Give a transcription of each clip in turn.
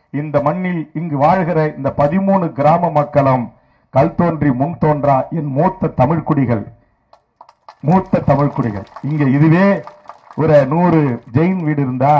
இந்த மண்ணில் இங்கு வாழ்கிற இந்த பதிமூணு கிராம மக்களும் கல் தோன்றி முன் தோன்றா என் மூத்த தமிழ்குடிகள் மூத்த தமிழ்குடிகள் இங்க இதுவே ஒரு நூறு ஜெயின் வீடு இருந்தா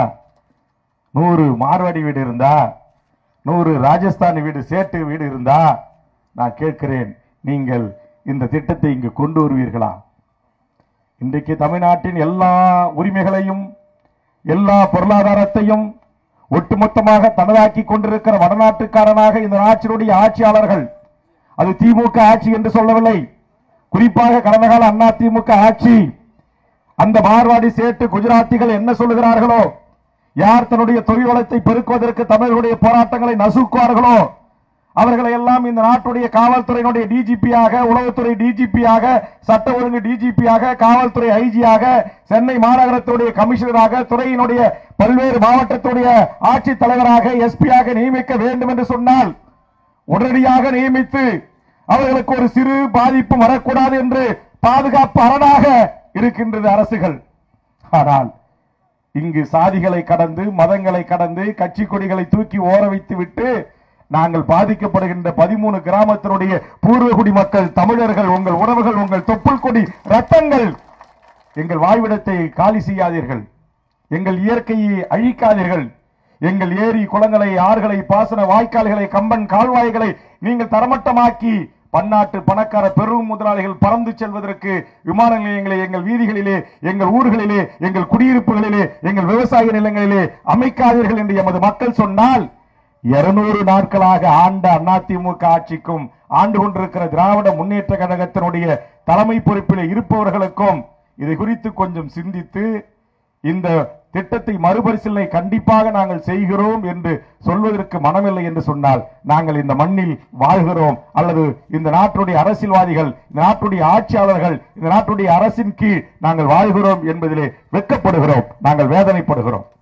நூறு மார்வாடி வீடு இருந்தா நூறு ராஜஸ்தானி வீடு சேட்டு வீடு இருந்தா நான் கேட்கிறேன் நீங்கள் இந்த திட்டத்தை இங்கு கொண்டு வருவீர்களா இன்றைக்கு தமிழ்நாட்டின் எல்லா உரிமைகளையும் எல்லா பொருளாதாரத்தையும் ஒட்டுமொத்தமாக தனதாக்கி கொண்டிருக்கிற வடநாட்டுக்காரனாக இந்த நாட்டினுடைய ஆட்சியாளர்கள் அது திமுக ஆட்சி என்று சொல்லவில்லை குறிப்பாக கடந்த கால அண்ணா திமுக ஆட்சி அந்த மார்வாடி சேட்டு குஜராத்திகள் என்ன சொல்லுகிறார்களோ யார் தன்னுடைய தொழில் வளத்தை பெருக்குவதற்கு தமிழர்களுடைய போராட்டங்களை நசுக்குவார்களோ அவர்களை எல்லாம் இந்த நாட்டுடைய காவல்துறையினுடைய டிஜிபியாக உளவுத்துறை டிஜிபியாக சட்ட ஒழுங்கு டிஜிபியாக காவல்துறை ஐஜியாக சென்னை மாநகரத்துடைய கமிஷனராக துறையினுடைய பல்வேறு மாவட்டத்துடைய ஆட்சித் தலைவராக எஸ்பியாக நியமிக்க வேண்டும் என்று சொன்னால் உடனடியாக நியமித்து அவர்களுக்கு ஒரு சிறு பாதிப்பு வரக்கூடாது என்று பாதுகாப்பு அரணாக இருக்கின்றது அரசுகள் ஆனால் இங்கு சாதிகளை கடந்து மதங்களை கடந்து கட்சி கொடிகளை தூக்கி ஓர வைத்து விட்டு நாங்கள் பாதிக்கப்படுகின்ற பதிமூணு கிராமத்தினுடைய பூர்வகுடி மக்கள் தமிழர்கள் உங்கள் உறவுகள் உங்கள் தொப்புள் கொடி ரத்தங்கள் எங்கள் வாழ்விடத்தை காலி செய்யாதீர்கள் எங்கள் இயற்கையை அழிக்காதீர்கள் எங்கள் ஏரி குளங்களை ஆறுகளை பாசன வாய்க்கால்களை கம்பன் கால்வாய்களை நீங்கள் தரமட்டமாக்கி பன்னாட்டு பணக்கார பெரும் முதலாளிகள் பறந்து செல்வதற்கு விமான நிலையங்களை எங்கள் வீதிகளிலே எங்கள் ஊர்களிலே எங்கள் குடியிருப்புகளிலே எங்கள் விவசாய நிலங்களிலே அமைக்காதீர்கள் என்று எமது மக்கள் சொன்னால் இருநூறு நாட்களாக ஆண்ட அதிமுக ஆட்சிக்கும் ஆண்டு கொண்டிருக்கிற திராவிட முன்னேற்ற கழகத்தினுடைய தலைமை பொறுப்பில் இருப்பவர்களுக்கும் இதை குறித்து கொஞ்சம் சிந்தித்து இந்த திட்டத்தை மறுபரிசீலனை கண்டிப்பாக நாங்கள் செய்கிறோம் என்று சொல்வதற்கு மனமில்லை என்று சொன்னால் நாங்கள் இந்த மண்ணில் வாழ்கிறோம் அல்லது இந்த நாட்டுடைய அரசியல்வாதிகள் இந்த நாட்டுடைய ஆட்சியாளர்கள் இந்த நாட்டுடைய அரசின் கீழ் நாங்கள் வாழ்கிறோம் என்பதிலே வெட்கப்படுகிறோம் நாங்கள் வேதனைப்படுகிறோம்